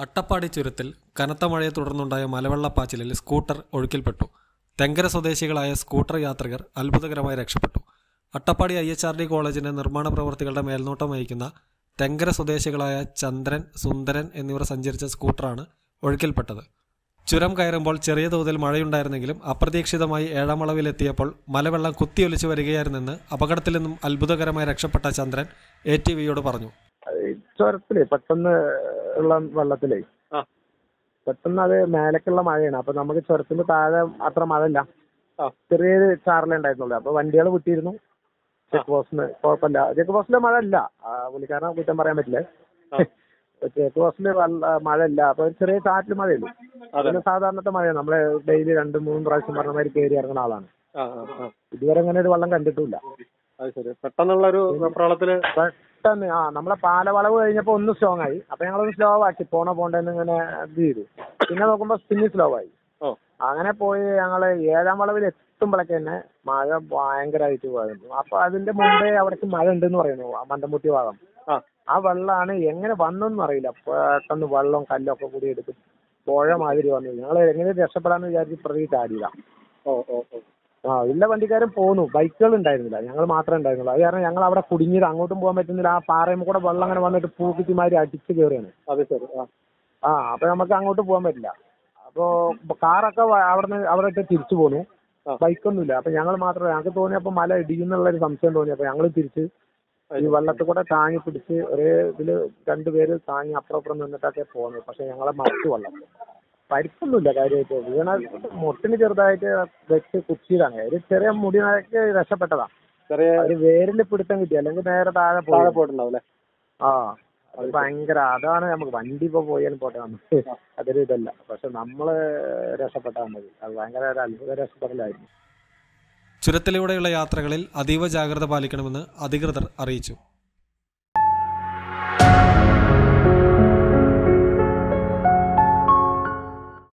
അട്ടപ്പാടി ചുരത്തിൽ കനത്ത മഴയെ തുടർന്നുണ്ടായ മലവെള്ളപ്പാച്ചിലിൽ സ്കൂട്ടർ ഒഴുക്കിൽപ്പെട്ടു തെങ്കര സ്വദേശികളായ സ്കൂട്ടർ യാത്രികർ അത്ഭുതകരമായി രക്ഷപ്പെട്ടു Attappadi I H R D കോളേജിന്റെ നിർമ്മാണ പ്രവർത്തികളുടെ മേൽനോട്ടം വഹിക്കുന്ന തെങ്കര സ്വദേശികളായ ചന്ദ്രൻ സുന്ദരൻ എന്നിവർ സഞ്ചരിച്ച സ്കൂട്ടറാണ് ഒഴുക്കിൽപ്പെട്ടത് ചുരം കയറുമ്പോൾ ചെറിയ തോതിൽ മഴയുണ്ടായിരുന്നെങ്കിലും അപ്രതീക്ഷിതമായി ഏഴാം അളവിലെത്തിയപ്പോൾ മലവെള്ളം കുത്തിയൊലിച്ചു വരികയായിരുന്നെന്ന് അപകടത്തിൽ നിന്നും അത്ഭുതകരമായി രക്ഷപ്പെട്ട ചന്ദ്രൻ എ ടി വിയോട് പറഞ്ഞു ചുരത്തില് പെട്ടെന്ന് ഉള്ള വെള്ളത്തിലേ ആ. പെട്ടെന്ന് അത് മേലേക്കുള്ള മഴയാണ് അപ്പൊ നമുക്ക് ചുരത്തിന് താഴെ അത്ര മഴയില്ല ആ. ചെറിയൊരു ചാറലേ ഉണ്ടായിരുന്നുള്ളൂ അപ്പൊ വണ്ടികൾ വിട്ടിരുന്നു ചെക്ക് പോസ്റ്റിന് കുഴപ്പമില്ല ചെക്ക് പോസ്റ്റിലെ മഴ ഇല്ല പുള്ളിക്കാരനെ കുറ്റം പറയാൻ പറ്റില്ല ആ. ചെക്ക് പോസ്റ്റില് വെള്ള മഴ ഇല്ല അപ്പൊ ഒരു ചെറിയ ചാറ്റിൽ മഴയുള്ളൂ അതെ പിന്നെ സാധാരണത്തെ മഴയാണ് നമ്മള് ഡെയിലി രണ്ട് മൂന്ന് പ്രാവശ്യം പറഞ്ഞ മാതിരി കയറി ഇറങ്ങുന്ന ആളാണ് ആ ആ ആ ഇതുവരെ അങ്ങനെ ഒരു വെള്ളം കണ്ടിട്ടില്ല അത് ശരി പെട്ടെന്നുള്ള ഒരു പ്രളയത്തില് പെട്ടെന്ന് ആ നമ്മളെ പാലവളവ് കഴിഞ്ഞപ്പോ ഒന്ന് സ്ട്രോങ് ആയി അപ്പൊ ഞങ്ങളൊന്ന് സ്ലോ ആക്കി പോണ പോണ്ടെന്ന് ഇങ്ങനെ ഇത് ചെയ്തു പിന്നെ നോക്കുമ്പോ പിന്നെ സ്ലോ ആയി ഓ അങ്ങനെ പോയി ഞങ്ങള് ഏഴാം വളവിൽ എത്തുമ്പോഴൊക്കെ തന്നെ മഴ ഭയങ്കരമായിട്ട് പോയിരുന്നു അപ്പൊ അതിന്റെ മുമ്പേ അവിടേക്ക് മഴ ഉണ്ടെന്ന് പറയുന്നു ആ മണ്ടമുട്ടി ഭാഗം ആ ആ വെള്ളമാണ് എങ്ങനെ വന്നെന്ന് അറിയില്ല പെട്ടെന്ന് വെള്ളം കല്ലൊക്കെ കൂടി എടുത്ത് പുഴ മാതിരി വന്നു ഞങ്ങൾ എങ്ങനെ രക്ഷപ്പെടാന്ന് വിചാരിച്ച് പ്രതി ചാടിയതാ ഓ ഓ ഓ ആ എല്ലാ വണ്ടിക്കാരും പോന്നു ബൈക്കുകൾ ഉണ്ടായിരുന്നില്ല ഞങ്ങൾ മാത്രമേ ഉണ്ടായിരുന്നുള്ളൂ അത് കാരണം ഞങ്ങൾ അവിടെ കുടുങ്ങിയത് അങ്ങോട്ടും പോകാൻ പറ്റുന്നില്ല ആ പാറയും കൂടെ വെള്ളം അങ്ങനെ വന്നിട്ട് പൂക്കിത്തിമാരി അടിച്ച് കയറുകയാണ് അത് ശരി ആ ആ അപ്പൊ നമുക്ക് അങ്ങോട്ട് പോകാൻ പറ്റില്ല അപ്പോ കാറൊക്കെ വ- അവിടുന്ന് അവിടെ ഇട്ട് തിരിച്ചു പോന്നു ആ. ബൈക്കൊന്നുമില്ല അപ്പൊ ഞങ്ങൾ മാത്രമേ ഞങ്ങൾക്ക് തോന്നിയപ്പോ മല ഇടിക്കുന്നുള്ള ഒരു സംശയം തോന്നി അപ്പൊ ഞങ്ങൾ തിരിച്ച് ഈ വെള്ളത്തിൽ കൂടെ താങ്ങി പിടിച്ച് ഒരേ ഇതില് രണ്ടുപേര് താങ്ങി അപ്പുറം അപ്പുറം നിന്നിട്ടൊക്കെ പോന്നു പക്ഷെ ഞങ്ങളെ മറിച്ച് വെള്ളം പരിപ്പൊന്നുമില്ല കാര്യമായിട്ട് വീണ മുട്ടിന് ചെറുതായിട്ട് വെച്ച് കുത്തിയതാണ് ഒരു ചെറിയ മുടി നരക്ക് രക്ഷപ്പെട്ടതാ ചെറിയ ഒരു വേരിൽ പിടുത്തം കിട്ടി അല്ലെങ്കിൽ നേരെ താഴെ താഴെ പോയി പോയിട്ടുണ്ടാവും അല്ലേ ആ അത് ഭയങ്കര അതാണ് നമുക്ക് വണ്ടി ഇപ്പൊ പോയാലും പോട്ടെ നമുക്ക് അതൊരു ഇതല്ല പക്ഷെ നമ്മള് രക്ഷപ്പെട്ടാൽ മതി അത് ഭയങ്കര ഒരു അത്ഭുത രക്ഷപ്പെടലായിരുന്നു ചുരത്തിലൂടെയുള്ള യാത്രകളിൽ അതീവ ജാഗ്രത പാലിക്കണമെന്ന് അധികൃതർ അറിയിച്ചു